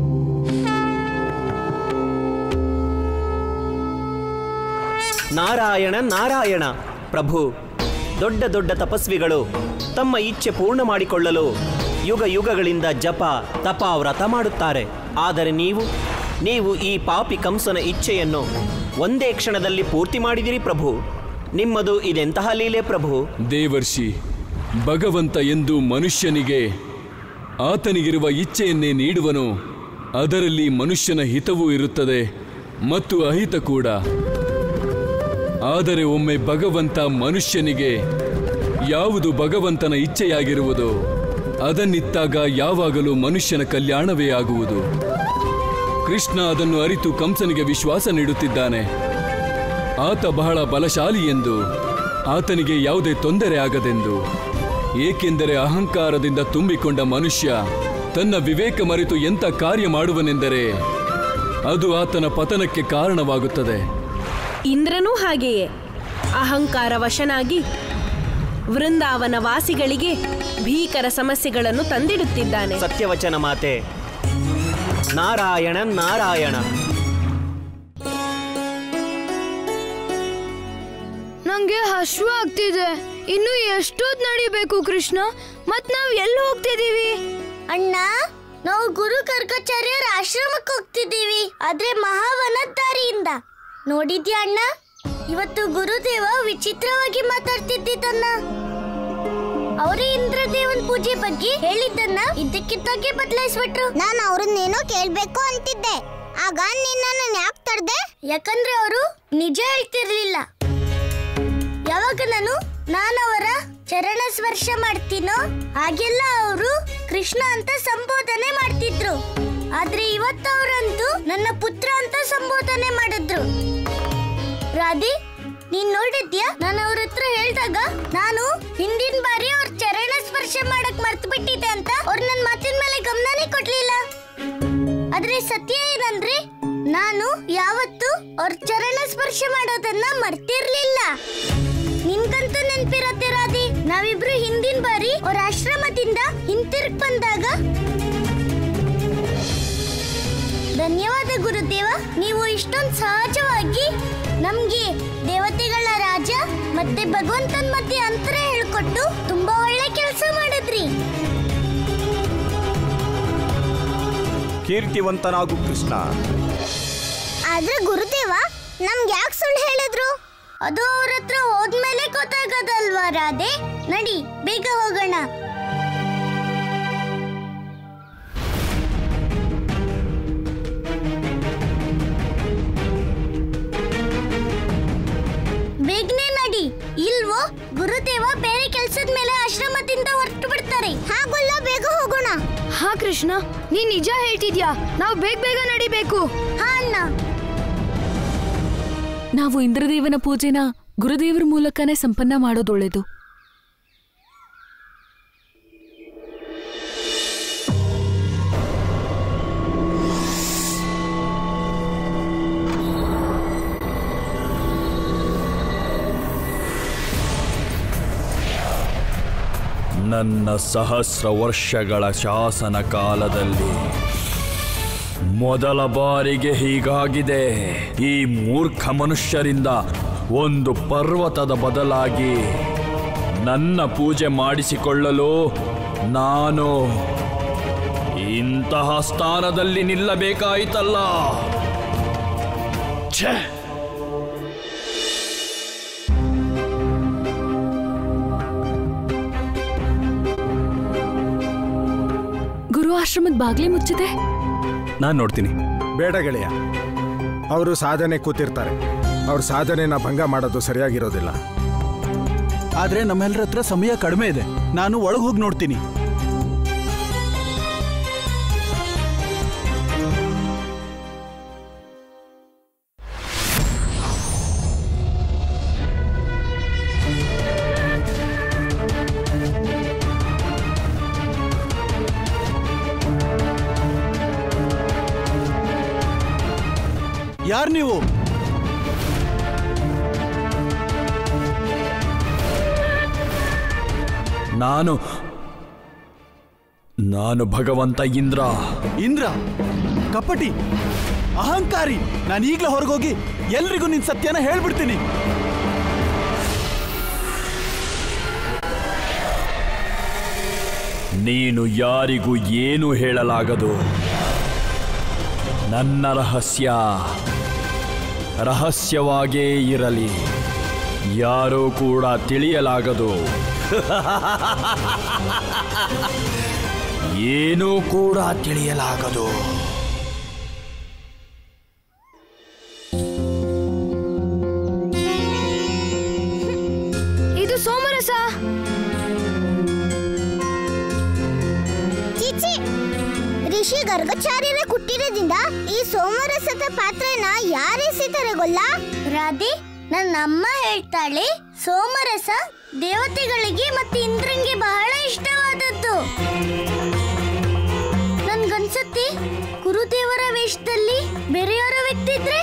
ನಾರಾಯಣ ನಾರಾಯಣ ಪ್ರಭು ದೊಡ್ಡ ದೊಡ್ಡ ತಪಸ್ವಿಗಳು ತಮ್ಮ ಇಚ್ಛೆ ಪೂರ್ಣ ಮಾಡಿಕೊಳ್ಳಲು ಯುಗ ಯುಗಗಳಿಂದ ಜಪ ತಪ ವ್ರತ ಮಾಡುತ್ತಾರೆ ಆದರೆ ನೀವು ನೀವು ಈ ಪಾಪಿ ಕಂಸನ ಇಚ್ಛೆಯನ್ನು ಒಂದೇ ಕ್ಷಣದಲ್ಲಿ ಪೂರ್ತಿ ಮಾಡಿದಿರಿ ಪ್ರಭು ನಿಮ್ಮದು ಇದೆಂತಹ ಲೀಲೆ ಪ್ರಭು ದೇವರ್ಷಿ ಭಗವಂತ ಎಂದು ಮನುಷ್ಯನಿಗೆ ಆತನಿಗಿರುವ ಇಚ್ಛೆಯನ್ನೇ ನೀಡುವನು ಅದರಲ್ಲಿ ಮನುಷ್ಯನ ಹಿತವೂ ಇರುತ್ತದೆ ಮತ್ತು ಅಹಿತ ಕೂಡ ಆದರೆ ಒಮ್ಮೆ ಭಗವಂತ ಮನುಷ್ಯನಿಗೆ ಯಾವುದು ಭಗವಂತನ ಇಚ್ಛೆಯಾಗಿರುವುದು ಅದನ್ನಿತ್ತಾಗ ಯಾವಾಗಲೂ ಮನುಷ್ಯನ ಕಲ್ಯಾಣವೇ ಆಗುವುದು ಕೃಷ್ಣ ಅದನ್ನು ಅರಿತು ಕಂಸನಿಗೆ ವಿಶ್ವಾಸ ನೀಡುತ್ತಿದ್ದಾನೆ ಆತ ಬಹಳ ಬಲಶಾಲಿ ಎಂದು ಆತನಿಗೆ ಯಾವುದೇ ತೊಂದರೆ ಆಗದೆಂದು ಏಕೆಂದರೆ ಅಹಂಕಾರದಿಂದ ತುಂಬಿಕೊಂಡ ಮನುಷ್ಯ ತನ್ನ ವಿವೇಕ ಮರೆತು ಎಂಥ ಕಾರ್ಯ ಮಾಡುವನೆಂದರೆ ಅದು ಆತನ ಪತನಕ್ಕೆ ಕಾರಣವಾಗುತ್ತದೆ ಇಂದ್ರನೂ ಹಾಗೆಯೇ ಅಹಂಕಾರ ವಶನಾಗಿ ವೃಂದಾವನ ವಾಸಿಗಳಿಗೆ ಭೀಕರ ಸಮಸ್ಯೆಗಳನ್ನು ತಂದಿಡುತ್ತಿದ್ದಾನೆ ಸತ್ಯವಚನ ಮಾತೆ ನಾರಾಯಣ ನಾರಾಯಣ ನಂಗೆ ಹಶ್ವ ಆಗ್ತಿದೆ ಇನ್ನು ಎಷ್ಟೊತ್ ನಡಿಬೇಕು ಕೃಷ್ಣ ಮತ್ ನಾವ್ ಎಲ್ಲಿ ಹೋಗ್ತಿದೀವಿ ಅಣ್ಣ ನಾವು ಗುರು ಕರ್ಕಾಚಾರ್ಯರ ಆಶ್ರಮಕ್ಕೆ ಹೋಗ್ತಿದ್ದೀವಿ ಆದ್ರೆ ಮಹಾವನದ ದಾರಿಯಿಂದ ನೋಡಿದ್ಯಾ ಅಣ್ಣ ಇವತ್ತು ಗುರುದೇವ ವಿಚಿತ್ರವಾಗಿ ಮಾತಾಡ್ತಿದ್ದನ್ನ ಅವರೇ ಇಂದ್ರದೇವನ್ ಪೂಜೆ ಬಗ್ಗೆ ಹೇಳಿದ್ದನ್ನ ಇದ್ದಕ್ಕಿದ್ದಾಗೆ ಬದಲಾಯಿಸ್ಬಿಟ್ರು ನಾನು ಅವ್ರನ್ನೇನೋ ಕೇಳ್ಬೇಕು ಅಂತಿದ್ದೆ ಆಗ ನೀನ್ ನನ್ನ ಯಾಕೆ ತಡ್ದೆ ಯಾಕಂದ್ರೆ ಅವರು ನಿಜ ಹೇಳ್ತಿರ್ಲಿಲ್ಲ ಯಾವಾಗ ನಾನು ನಾನವರ ಚರಣ ಸ್ಪರ್ಶ ಮಾಡ್ತೀನೋ ಹಾಗೆಲ್ಲ ಅವರು ಕೃಷ್ಣ ಅಂತ ಸಂಬೋಧನೆ ಮಾಡ್ತಿದ್ರು ಆದ್ರೆ ಇವತ್ತವರಂತೂ ನನ್ನ ಪುತ್ರ ಅಂತ ಸಂಬೋಧನೆ ಮಾಡಿದ್ರು ರಾಧಿ ನೀನ್ ನೋಡಿದ್ಯಾ ನಾನು ಅವ್ರ ಹತ್ರ ಹೇಳ್ದಾಗ ನಾನು ಹಿಂದಿನ ಬಾರಿ ಅವ್ರ ಚರಣ ಸ್ಪರ್ಶ ಮಾಡಕ್ ಮರ್ತು ಬಿಟ್ಟಿದ್ದೆ ಅಂತ ಅವ್ರು ನನ್ನ ಮಾತಿನ ಮೇಲೆ ಗಮನನೇ ಕೊಡ್ಲಿಲ್ಲ ಆದ್ರೆ ಸತ್ಯ ಏನಂದ್ರೆ ನಾನು ಯಾವತ್ತೂ ಅವ್ರ ಚರಣ ಸ್ಪರ್ಶ ಮಾಡೋದನ್ನ ಮರ್ತಿರ್ಲಿಲ್ಲ ನಿಮ್ಗಂತೂ ನೆನ್ಪಿರತ್ತೆ ರಾಧಿ ನಾವಿಬ್ರು ಹಿಂದಿನ ಬಾರಿ ಅವ್ರ ಆಶ್ರಮದಿಂದ ಹಿಂತಿರುಗ್ ಬಂದಾಗ ಧನ್ಯವಾದ ಗುರುದೇವ ನೀವು ಇಷ್ಟೊಂದು ಸಹಜವಾಗಿ ನಮ್ಗೆ ದೇವತೆಗಳ ರಾಜ ಮತ್ತೆ ಭಗವಂತನ ಮಧ್ಯೆ ಅಂತರ ಹೇಳ್ಕೊಟ್ಟು ತುಂಬಾ ಒಳ್ಳೆ ಕೆಲಸ ಮಾಡಿದ್ರಿ ಕೀರ್ತಿವಂತನಾಗು ಕೃಷ್ಣ ಆದ್ರೆ ಗುರುದೇವ ನಮ್ಗೆ ಯಾಕೆ ಸುಳ್ಳು ಹೇಳಿದ್ರು ಅದು ಅವ್ರ ಹತ್ರ ಹೋದ್ಮೇಲೆ ಗೊತ್ತಾಗದಲ್ವಾ ರಾಧೆ ನಡಿ ಬೇಗ ಹೋಗೋಣ ಗುರುದೇವ ಬೇರೆ ಕೆಲಸದ ಮೇಲೆ ಆಶ್ರಮದಿಂದ ಹೊರಟು ಬಿಡ್ತಾರೆ ಹಾಗಲ್ಲ ಬೇಗ ಹೋಗೋಣ ಹಾ ಕೃಷ್ಣ ನೀನ್ ನಿಜ ಹೇಳ್ತಿದ್ಯಾ ನಾವು ಬೇಗ ಬೇಗ ನಡಿಬೇಕು ಹಾ ಅಣ್ಣ ನಾವು ಇಂದ್ರದೇವನ ಪೂಜೆನ ಗುರುದೇವರ ಮೂಲಕನೇ ಸಂಪನ್ನ ಮಾಡೋದೊಳ್ಳೇದು ನನ್ನ ಸಹಸ್ರ ವರ್ಷಗಳ ಶಾಸನ ಕಾಲದಲ್ಲಿ ಮೊದಲ ಬಾರಿಗೆ ಹೀಗಾಗಿದೆ ಈ ಮೂರ್ಖ ಮನುಷ್ಯರಿಂದ ಒಂದು ಪರ್ವತದ ಬದಲಾಗಿ ನನ್ನ ಪೂಜೆ ಮಾಡಿಸಿಕೊಳ್ಳಲು ನಾನು ಇಂತಹ ಸ್ಥಾನದಲ್ಲಿ ನಿಲ್ಲಬೇಕಾಯಿತಲ್ಲ ಛೇ ಗುರು ಆಶ್ರಮದ ಬಾಗ್ಲೇ ಮುಚ್ಚಿದೆ ನಾನು ನೋಡ್ತೀನಿ ಬೇಡ ಗೆಳೆಯ ಅವರು ಸಾಧನೆ ಕೂತಿರ್ತಾರೆ ಅವ್ರ ಸಾಧನೆನ ಭಂಗ ಮಾಡೋದು ಸರಿಯಾಗಿರೋದಿಲ್ಲ ಆದ್ರೆ ನಮ್ಮೆಲ್ಲರ ಹತ್ರ ಸಮಯ ಕಡಿಮೆ ಇದೆ ನಾನು ಒಳಗೆ ಹೋಗಿ ನೋಡ್ತೀನಿ ಯಾರು ನೀವು ನಾನು ನಾನು ಭಗವಂತ ಇಂದ್ರ ಇಂದ್ರ ಕಪಟಿ ಅಹಂಕಾರಿ ನಾನು ಈಗಲೇ ಹೊರಗೋಗಿ ಎಲ್ರಿಗೂ ನಿನ್ ಸತ್ಯನ ಹೇಳ್ಬಿಡ್ತೀನಿ ನೀನು ಯಾರಿಗೂ ಏನು ಹೇಳಲಾಗದು ನನ್ನ ರಹಸ್ಯ ರಹಸ್ಯವಾಗೇ ಇರಲಿ ಯಾರೂ ಕೂಡ ತಿಳಿಯಲಾಗದು ಏನೂ ಕೂಡ ತಿಳಿಯಲಾಗದು ಇದು ಸೋಮರಸ ಚೀಚಿ ಋಷಿ ಗರ್ಗಚಾರ್ಯರ ಕುಟೀರದಿಂದ ಈ ಸೋಮರಸದ ಪಾತ್ರೆನ ಯಾರೆಸಿತಾರೆ ಗೊಲ್ಲ ರಾಧೆ ನನ್ನ ಅಮ್ಮ ಹೇಳ್ತಾಳೆ ಸೋಮರಸ ದೇವತೆಗಳಿಗೆ ಮತ್ತೆ ಇಂದ್ರಂಗೆ ಬಹಳ ಇಷ್ಟವಾದದ್ದು ನನ್ಗನ್ಸುತ್ತೆ ಗುರುದೇವರ ವೇಷದಲ್ಲಿ ಬೇರೆ ಯಾರೋ ವ್ಯಕ್ತಿ ಇದ್ರೆ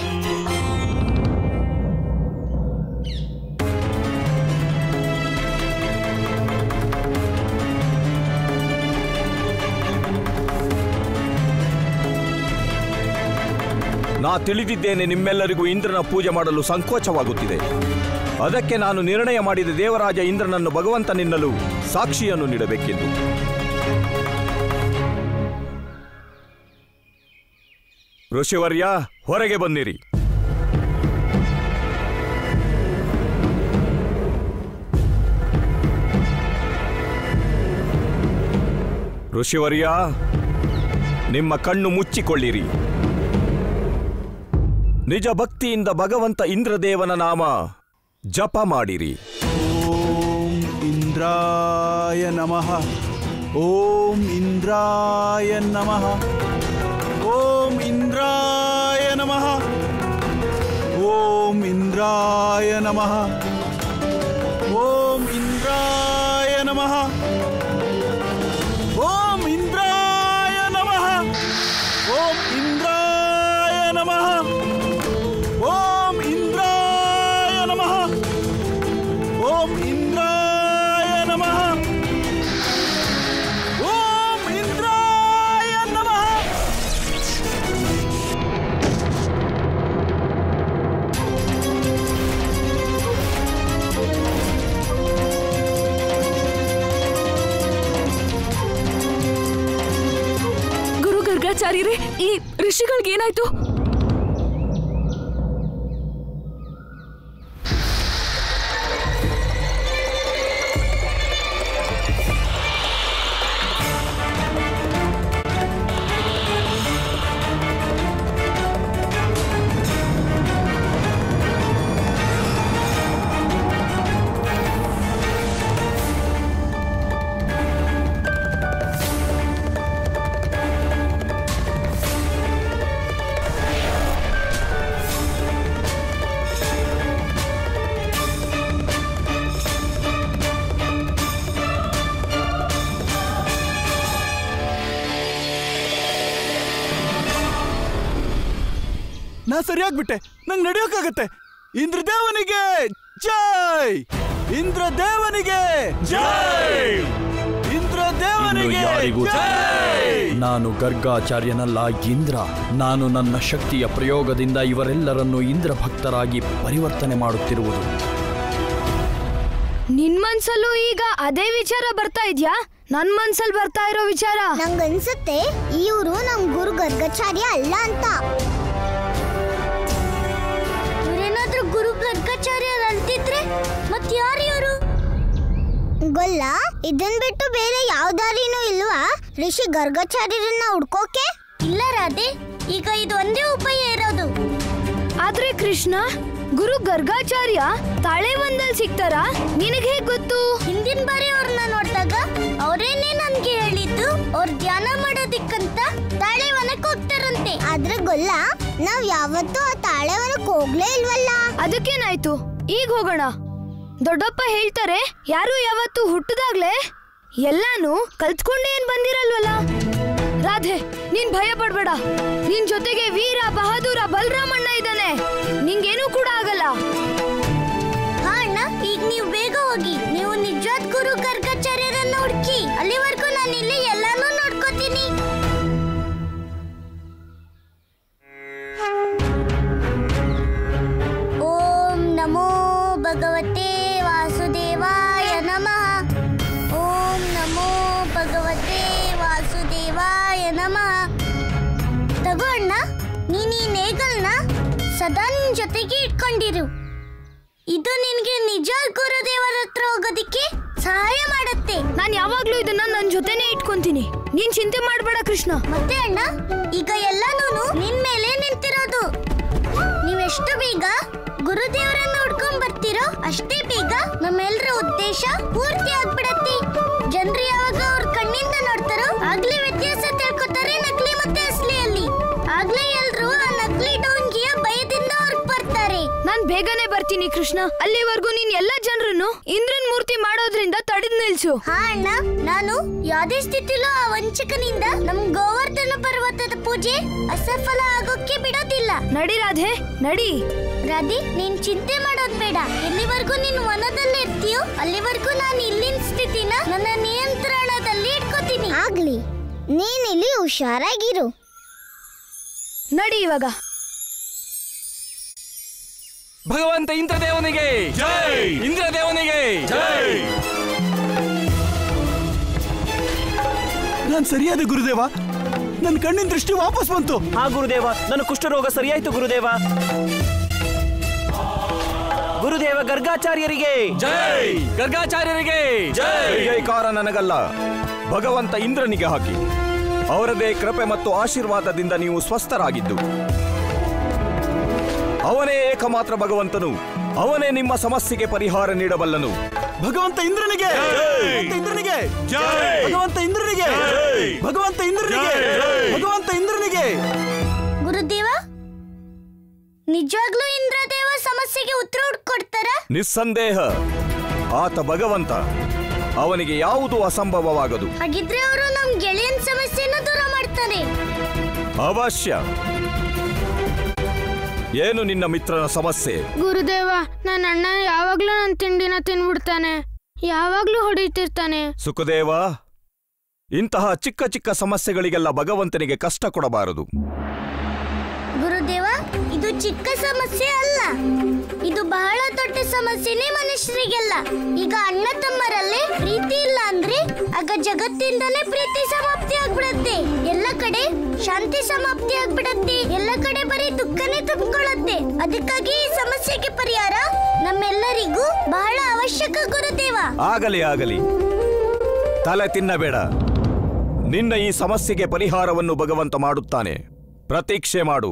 ನಾ ತಿಳಿದಿದ್ದೇನೆ ನಿಮ್ಮೆಲ್ಲರಿಗೂ ಇಂದ್ರನ ಪೂಜೆ ಮಾಡಲು ಸಂಕೋಚವಾಗುತ್ತಿದೆ ಅದಕ್ಕೆ ನಾನು ನಿರ್ಣಯ ಮಾಡಿದ ದೇವರಾಜ ಇಂದ್ರನನ್ನು ಭಗವಂತನೆನ್ನಲು ಸಾಕ್ಷಿಯನ್ನು ನೀಡಬೇಕೆಂದು ಋಷಿವರ್ಯ ಹೊರಗೆ ಬನ್ನಿರಿ ಋಷಿವರ್ಯ ನಿಮ್ಮ ಕಣ್ಣು ಮುಚ್ಚಿಕೊಳ್ಳಿರಿ ನಿಜ ಭಕ್ತಿಯಿಂದ ಭಗವಂತ ಇಂದ್ರದೇವನ ನಾಮ ಜಪ ಮಾಡಿರಿ ಓಂ ಇಂದ್ರಾಯ ನಮಃ ಓಂ ಇಂದ್ರಾಯ ನಮಃ ಓಂ ಇಂದ್ರಾಯ ನಮಃ ಓಂ ಇಂದ್ರಾಯ ನಮಃ ಓಂ ಇಂದ್ರಾಯ ನಮಃ ಓಂ ಇಂದ್ರಾಯ ನಮಃ ಓಂ ಇಂದ್ರಾಯ ನಮಃ ಓಂ ಇಂದ್ರಾಯ ನಮಃ ಓಂ ಇಂದ್ರಾಯ ನಮಃ ಓಂ ಇಂದ್ರಾಯ ನಮಃ ಗುರು ಗರ್ಗಾಚಾರ್ಯರೇ ಈ ಋಷಿಗಳ್ಗೇನಾಯ್ತು ನಾ ಸರಿಯಾಗ್ಬಿಟ್ಟೆ ನಂಗೆ ನಡೆಯೋಕ್ಕಾಗತ್ತೆ ಇಂದ್ರದೇವನಿಗೆ ಜೈ ಇಂದ್ರದೇವನಿಗೆ ಜೈ ಇಂದ್ರದೇವನಿಗೆ ಯಾರಿಗೂ ಜೈ ನಾನು ಗರ್ಗಾಚಾರ್ಯನಲ್ಲ ಇಂದ್ರ ನಾನು ನನ್ನ ಶಕ್ತಿಯ ಪ್ರಯೋಗದಿಂದ ಇವರೆಲ್ಲರನ್ನು ಇಂದ್ರ ಭಕ್ತರಾಗಿ ಪರಿವರ್ತನೆ ಮಾಡುತ್ತಿರುವುದು ನಿನ್ ಮನ್ಸಲ್ಲೂ ಈಗ ಅದೇ ವಿಚಾರ ಬರ್ತಾ ಇದ್ಯಾ ನನ್ ಮನ್ಸಲ್ ಬರ್ತಾ ಇರೋ ವಿಚಾರ ನಂಗನ್ಸುತ್ತೆ ಇವರು ನಮ್ ಗುರು ಗರ್ಗಾಚಾರ್ಯ ಅಲ್ಲ ಅಂತ ಇವರೇನಾದ್ರೂ ಗುರು ಗರ್ಗಾಚಾರ್ಯ ಅಂತಿದ್ರೆ ಮತ್ ಯಾರು ಇವರು ಗೊಲ್ಲ ಇದನ್ ಬಿಟ್ಟು ಬೇರೆ ಯಾವ ದಾರಿನೂ ಇಲ್ವಾ ಋಷಿ ಗರ್ಗಾಚಾರ್ಯರನ್ನ ಹುಡ್ಕೋಕೆ ಇಲ್ಲ ರಾಧೆ ಈಗ ಇದು ಒಂದೇ ಉಪಾಯ ಇರೋದು ಆದ್ರೆ ಕೃಷ್ಣ ಗುರು ಗರ್ಗಾಚಾರ್ಯ ತಾಳೆ ಒಂದಲ್ಲಿ ಸಿಗ್ತಾರಾ ನಿನಗೆ ಹೇಗ್ ಗೊತ್ತು ಹಿಂದಿನ ಬಾರಿ ಅವ್ರನ್ನ ನೋಡಿದಾಗ ಅವರೇನೆ ನನ್ಗೆ ಹೇಳಿದ್ದು ಅವ್ರ ಧ್ಯಾನ ಮಾಡೋದಿಕ್ಕಂತ ತಾಳೆವನಕ್ಕೆ ಹೋಗ್ತಾರಂತೆ ಆದ್ರೆ ಗೊಲ್ಲ ನಾವ್ ಯಾವತ್ತೂ ಆ ತಾಳೆವನಕ್ಕೆ ಹೋಗ್ಲೇ ಇಲ್ವಲ್ಲ ಅದಕ್ಕೇನಾಯ್ತು ಈಗ ಹೋಗೋಣ ದೊಡ್ಡಪ್ಪ ಹೇಳ್ತಾರೆ ಯಾರು ಯಾವತ್ತು ಹುಟ್ಟದಾಗ್ಲೇ ಎಲ್ಲಾನು ಕಲ್ತ್ಕೊಂಡೇ ಏನ್ ಬಂದಿರಲ್ವಲ್ಲ ರಾಧೆ ನೀನ್ ಭಯ ಪಡ್ಬೇಡ ನಿನ್ ಜೊತೆಗೆ ವೀರ ಬಹದೂರ ಬಲರಾಮಣ್ಣ ಇದ್ದಾನೆ ನಿಂಗೇನೂ ಕೂಡ ಆಗಲ್ಲ ಹಾ ಅಣ್ಣ ಈಗ ನೀವು ಬೇಗ ಹೋಗಿ ನೀವು ನಿಜವಾದ ಗುರು ಗರ್ಗಾಚಾರ್ಯರನ್ನ ಹುಡುಕಿ ಅಲ್ಲಿವರೆಗೂ ನಾನು ಇಲ್ಲಿ ಎಲ್ಲಾನು ನೋಡ್ಕೋತೀನಿ ಓಂ ನಮೋ ಭಗವತೆ ವಾಸುದೇವಾಯ ನಮಃ ಓಂ ನಮೋ ಭಗವತೆ ವಾಸುದೇವಾಯ ನಮಃ ತಗೋ ಅಣ್ಣ ನೀನ್ ಈ ನೇಗಲ್ನ ಸದಾ ನಿನ್ ಜೊತೆಗೆ ಇಟ್ಕೊಂಡಿರು ಇದು ನಿನ್ಗೆ ನಿಜ ಗುರುದೇವರ ಹತ್ರ ಹೋಗೋದಿಕ್ಕೆ ಸಹಾಯ ಮಾಡುತ್ತೆ ನಾನ್ ಯಾವಾಗ್ಲೂ ಇದನ್ನ ನನ್ ಜೊತೆನೆ ಇಟ್ಕೊಂತೀನಿ ನೀನ್ ಚಿಂತೆ ಮಾಡ್ಬೇಡ ಕೃಷ್ಣ ಮತ್ತೆ ಅಣ್ಣ ಈಗ ಎಲ್ಲಾನು ನಿನ್ ಮೇಲೆ ನಿಂತಿರೋದು ನೀವೆಷ್ಟು ಬೇಗ ಗುರುದೇವರನ್ನ ಹುಡ್ಕೊಂಡ್ ಬರ್ತೀರೋ ಅಷ್ಟೇ ಬೇಗ ನಮ್ಮೆಲ್ಲರ ಉದ್ದೇಶ ಪೂರ್ತಿ ಆಗ್ಬಿಡತ್ತೆ ಜನರು ಯಾವಾಗ ಅವ್ರ ಕಣ್ಣಿಂದ ನೋಡ್ತಾರೋ ಆಗ್ಲೇ ವ್ಯತ್ಯಾಸ ತಿಳ್ಕೊತಾರೆ ನಕಲಿ ಮತ್ತೆ ಅಸಲಿಯಲ್ಲಿ ಆಗ್ಲೇ ಎಲ್ರು ಆ ನಕಲಿ ಡೋಂಗಿಯ ಭಯದಿಂದ ಹೊರಗ್ ಬರ್ತಾರೆ ನಾನ್ ಬೇಗನೆ ಬರ್ತೀನಿ ಕೃಷ್ಣ ಅಲ್ಲಿವರೆಗೂ ನೀನ್ ಎಲ್ಲಾ ಜನರನ್ನು ಇಂದ್ರನ್ ಮೂರ್ತಿ ಮಾಡೋದ್ರಿಂದ ತಡೆದ್ ನಿಲ್ಸು ಹಾ ಅಣ್ಣ ನಾನು ಯಾವ್ದೇ ಸ್ಥಿತಿಲೂ ಆ ವಂಚಕನಿಂದ ನಮ್ ಗೋವರ್ಧನ ಪರ್ವತದ ಪೂಜೆ ಅಸಫಲ ಆಗೋಕ್ಕೆ ಬಿಡೋದಿಲ್ಲ ನಡಿ ರಾಧೆ ನಡಿ ರಾಧಿ ನೀನ್ ಚಿಂತೆ ಮಾಡೋದ್ ಬೇಡ ಎಲ್ಲಿವರೆಗೂ ನೀನ್ ವನದಲ್ಲಿ ಇರ್ತೀಯೋ ಅಲ್ಲಿವರೆಗೂ ನಾನು ಇಲ್ಲಿನ ಸ್ಥಿತಿನ ನನ್ನ ನಿಯಂತ್ರಣದಲ್ಲಿ ಇಟ್ಕೋತೀನಿ ಆಗ್ಲಿ ನೀನ್ ಇಲ್ಲಿ ಹುಷಾರಾಗಿರು ನಡಿ ಇವಾಗ ಭಗವಂತ ಇಂದ್ರದೇವನಿಗೆ ಜೈ ಇಂದ್ರದೇವನಿಗೆ ಜೈ ನಾನ್ ಸರಿಯಾದ ಗುರುದೇವ ನನ್ನ ಕಣ್ಣಿನ ದೃಷ್ಟಿ ವಾಪಸ್ ಬಂತು ಹಾ ಗುರುದೇವ ನನ್ನ ಕುಷ್ಠರೋಗ ಸರಿಯಾಯ್ತು ಗುರುದೇವ ಗುರುದೇವ ಗರ್ಗಾಚಾರ್ಯರಿಗೆ ಜೈ ಗರ್ಗಾಚಾರ್ಯರಿಗೆ ಜೈ ಜೈಕಾರ ನನಗಲ್ಲ ಭಗವಂತ ಇಂದ್ರನಿಗೆ ಹಾಕಿ ಅವರದೇ ಕೃಪೆ ಮತ್ತು ಆಶೀರ್ವಾದದಿಂದ ನೀವು ಸ್ವಸ್ಥರಾಗಿದ್ದು ಅವನೇ ಏಕಮಾತ್ರ ಭಗವಂತನು ಅವನೇ ನಿಮ್ಮ ಸಮಸ್ಯೆಗೆ ಪರಿಹಾರ ನೀಡಬಲ್ಲನು ಭಗವಂತ ಇಂದ್ರನಿಗೆ ಭಗವಂತ ಇಂದ್ರನಿಗೆ ಭಗವಂತ ಇಂದ್ರನಿಗೆ ಭಗವಂತ ಇಂದ್ರನಿಗೆ ಭಗವಂತ ಇಂದ್ರನಿಗೆ ಗುರುದೇವ ನಿಜವಾಗ್ಲೂ ಇಂದ್ರದೇವ ಸಮಸ್ಯೆಗೆ ಉತ್ತರ ಹುಡ್ಕೊಡ್ತಾರ ನಿಸ್ಸಂದೇಹ ಆತ ಭಗವಂತ ಅವನಿಗೆ ಯಾವುದೂ ಅಸಂಭವವಾಗದು ಹಾಗಿದ್ರೆ ಅವರು ನಮ್ ಗೆಳೆಯನ್ ಸಮಸ್ಯೆನ ದೂರ ಮಾಡ್ತಾರೆ ಅವಶ್ಯ ಏನು ನಿನ್ನ ಮಿತ್ರನ ಸಮಸ್ಯೆ ಗುರುದೇವ ನನ್ನ ಅಣ್ಣ ಯಾವಾಗ್ಲೂ ನನ್ನ ತಿಂಡಿನ ತಿನ್ಬಿಡ್ತಾನೆ ಯಾವಾಗ್ಲೂ ಹೊಡಿತಿರ್ತಾನೆ ಸುಖದೇವ ಇಂತಹ ಚಿಕ್ಕ ಚಿಕ್ಕ ಸಮಸ್ಯೆಗಳಿಗೆಲ್ಲ ಭಗವಂತನಿಗೆ ಕಷ್ಟ ಕೊಡಬಾರದು ಗುರುದೇವ ಇದು ಚಿಕ್ಕ ಸಮಸ್ಯೆ ಅಲ್ಲ ಇದು ಬಹಳ ದೊಡ್ಡ ಸಮಸ್ಯೆನೇ ಮನುಷ್ಯರಿಗೆಲ್ಲ ಈಗ ಅಣ್ಣ ತಮ್ಮರಲ್ಲೇ ಪ್ರೀತಿ ಇಲ್ಲ ಅಂದ್ರೆ ಆಗ ಜಗತ್ತಿಂದಲೇ ಪ್ರೀತಿ ಸಮಾಪ್ತಿ ಆಗ್ಬಿಡತ್ತೆ ಎಲ್ಲ ಕಡೆ ಶಾಂತಿ ಸಮಾಪ್ತಿ ಆಗ್ಬಿಡತ್ತೆ ಎಲ್ಲ ಕಡೆ ಬರೀ ದುಃಖನೇ ತುಂಬಿಕೊಳ್ಳುತ್ತೆ ಅದಕ್ಕಾಗಿ ಈ ಸಮಸ್ಯೆಗೆ ಪರಿಹಾರ ನಮ್ಮೆಲ್ಲರಿಗೂ ಬಹಳ ಅವಶ್ಯಕ ಗುರುದೇವ ಆಗಲಿ ಆಗಲಿ ತಲೆ ತಿನ್ನಬೇಡ ನಿನ್ನ ಈ ಸಮಸ್ಯೆಗೆ ಪರಿಹಾರವನ್ನು ಭಗವಂತ ಮಾಡುತ್ತಾನೆ ಪ್ರತೀಕ್ಷೆ ಮಾಡು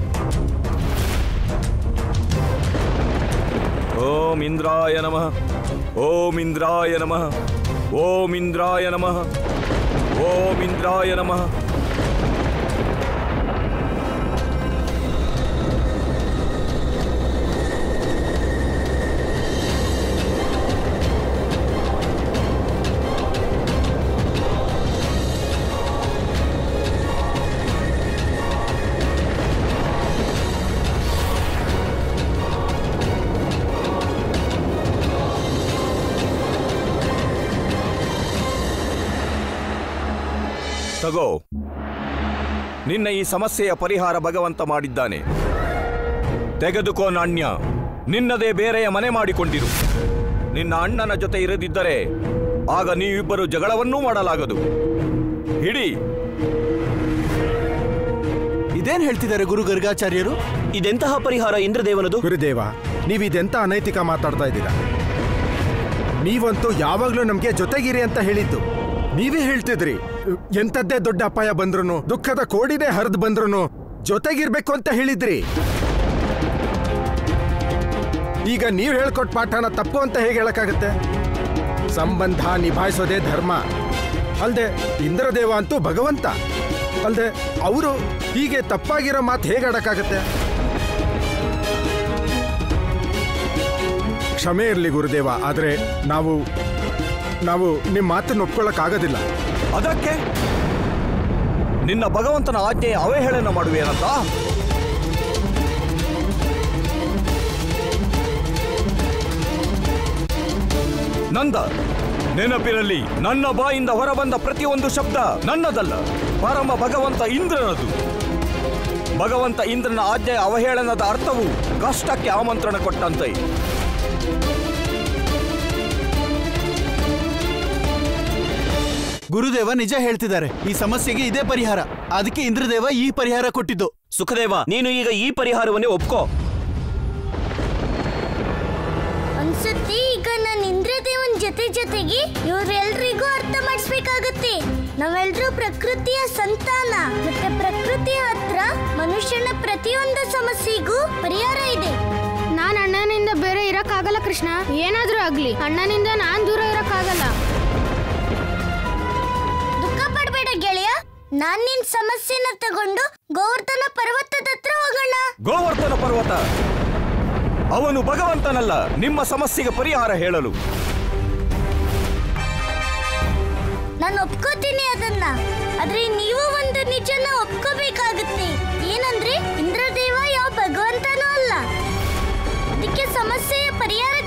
ಓಂ ಇಂದ್ರಾಯ ನಮಃ ಓಂ ಇಂದ್ರಾಯ ನಮಃ ಓಂ ಇಂದ್ರಾಯ ನಮಃ ಓಂ ಇಂದ್ರಾಯ ನಮಃ ತಗೋ ನಿನ್ನ ಈ ಸಮಸ್ಯೆಯ ಪರಿಹಾರ ಭಗವಂತ ಮಾಡಿದ್ದಾನೆ ತೆಗೆದುಕೋ ನಾಣ್ಯ ನಿನ್ನದೇ ಬೇರೆಯ ಮನೆ ಮಾಡಿಕೊಂಡಿರು ನಿನ್ನ ಅಣ್ಣನ ಜೊತೆ ಇರದಿದ್ದರೆ ಆಗ ನೀವಿಬ್ಬರು ಜಗಳವನ್ನೂ ಮಾಡಲಾಗದು ಹಿಡಿ ಇದೇನ್ ಹೇಳ್ತಿದ್ದಾರೆ ಗುರು ಗರ್ಗಾಚಾರ್ಯರು ಇದೆಂತಹ ಪರಿಹಾರ ಇಂದ್ರದೇವನದು ಗುರುದೇವ ನೀವಿದೆಂತ ಅನೈತಿಕ ಮಾತಾಡ್ತಾ ಇದ್ದೀರಾ ನೀವಂತೂ ಯಾವಾಗ್ಲೂ ನಮ್ಗೆ ಜೊತೆಗಿರಿ ಅಂತ ಹೇಳಿದ್ದು ನೀವೇ ಹೇಳ್ತಿದ್ರಿ ಎಂತದ್ದೇ ದೊಡ್ಡ ಅಪಾಯ ಬಂದ್ರು ದುಃಖದ ಕೋಡಿನೇ ಹರಿದು ಬಂದ್ರು ಜೊತೆಗಿರ್ಬೇಕು ಅಂತ ಹೇಳಿದ್ರಿ ಈಗ ನೀವ್ ಹೇಳ್ಕೊಟ್ ಪಾಠನ ತಪ್ಪು ಅಂತ ಹೇಗೆ ಹೇಳಕ್ಕಾಗತ್ತೆ ಸಂಬಂಧ ನಿಭಾಯಿಸೋದೇ ಧರ್ಮ ಅಲ್ದೆ ಇಂದ್ರದೇವ ಅಂತೂ ಭಗವಂತ ಅಲ್ದೆ ಅವರು ಹೀಗೆ ತಪ್ಪಾಗಿರೋ ಮಾತು ಹೇಗೆ ಆಡಕ್ಕಾಗತ್ತೆ ಕ್ಷಮೆ ಇರಲಿ ಗುರುದೇವ ಆದ್ರೆ ನಾವು ನಾವು ನಿಮ್ಮ ಮಾತನ್ನು ಒಪ್ಕೊಳ್ಳೋಕ್ಕಾಗೋದಿಲ್ಲ ಅದಕ್ಕೆ ನಿನ್ನ ಭಗವಂತನ ಆಜ್ಞೆಯ ಅವಹೇಳನ ಮಾಡುವೇನಂತ ನಂದ ನೆನಪಿರಲಿ ನನ್ನ ಬಾಯಿಂದ ಹೊರಬಂದ ಪ್ರತಿಯೊಂದು ಶಬ್ದ ನನ್ನದಲ್ಲ ಪರಮ ಭಗವಂತ ಇಂದ್ರನದು ಭಗವಂತ ಇಂದ್ರನ ಆಜ್ಞೆಯ ಅವಹೇಳನದ ಅರ್ಥವು ಕಷ್ಟಕ್ಕೆ ಆಮಂತ್ರಣ ಕೊಟ್ಟಂತೆ ಗುರುದೇವ ನಿಜ ಹೇಳ್ತಿದ್ದಾರೆ ಈ ಸಮಸ್ಯೆಗೆ ಇದೇ ಪರಿಹಾರ ಅದಕ್ಕೆ ಇಂದ್ರದೇವ ಈ ಪರಿಹಾರ ಕೊಟ್ಟಿದ್ದು ಸುಖದೇವ ನೀನು ಈಗ ಈ ಪರಿಹಾರವನ್ನೇ ಒಪ್ಕೋ ಅನ್ಸುತ್ತೆ ಈಗ ನಾನು ಇಂದ್ರದೇವನ್ ಜೊತೆ ಜೊತೆಗೆ ಇವ್ರೆಲ್ರಿಗೂ ಅರ್ಥ ಮಾಡಿಸ್ಬೇಕಾಗತ್ತೆ ನಾವೆಲ್ರೂ ಪ್ರಕೃತಿಯ ಸಂತಾನ ಮತ್ತೆ ಪ್ರಕೃತಿಯ ಹತ್ರ ಮನುಷ್ಯನ ಪ್ರತಿಯೊಂದು ಸಮಸ್ಯೆಗೂ ಪರಿಹಾರ ಇದೆ ನಾನ್ ಅಣ್ಣನಿಂದ ಬೇರೆ ಇರಕ್ಕಾಗಲ್ಲ ಕೃಷ್ಣ ಏನಾದ್ರೂ ಆಗ್ಲಿ ಅಣ್ಣನಿಂದ ನಾನ್ ದೂರ ಇರಕ್ಕಾಗಲ್ಲ ದುಃಖ ಪಡ್ಬೇಡ ಗೆಳೆಯ ನಾನ್ ನಿನ್ ಸಮಸ್ಯೆನ ತಗೊಂಡು ಗೋವರ್ಧನ ಪರ್ವತದ ಹತ್ರ ಹೋಗೋಣ ಗೋವರ್ಧನ ಪರ್ವತ ಅವನು ಭಗವಂತನಲ್ಲ ನಿಮ್ಮ ಸಮಸ್ಯೆಗೆ ಪರಿಹಾರ ಹೇಳಲು ನಾನು ಒಪ್ಕೋತೀನಿ ಅದನ್ನ ಆದ್ರೆ ನೀವು ಒಂದು ನಿಜನ ಒಪ್ಕೋಬೇಕಾಗುತ್ತೆ ಏನಂದ್ರೆ ಇಂದ್ರದೇವ ಯಾವ ಭಗವಂತನೂ ಅಲ್ಲ ಅದಕ್ಕೆ ಸಮಸ್ಯೆಯ ಪರಿಹಾರ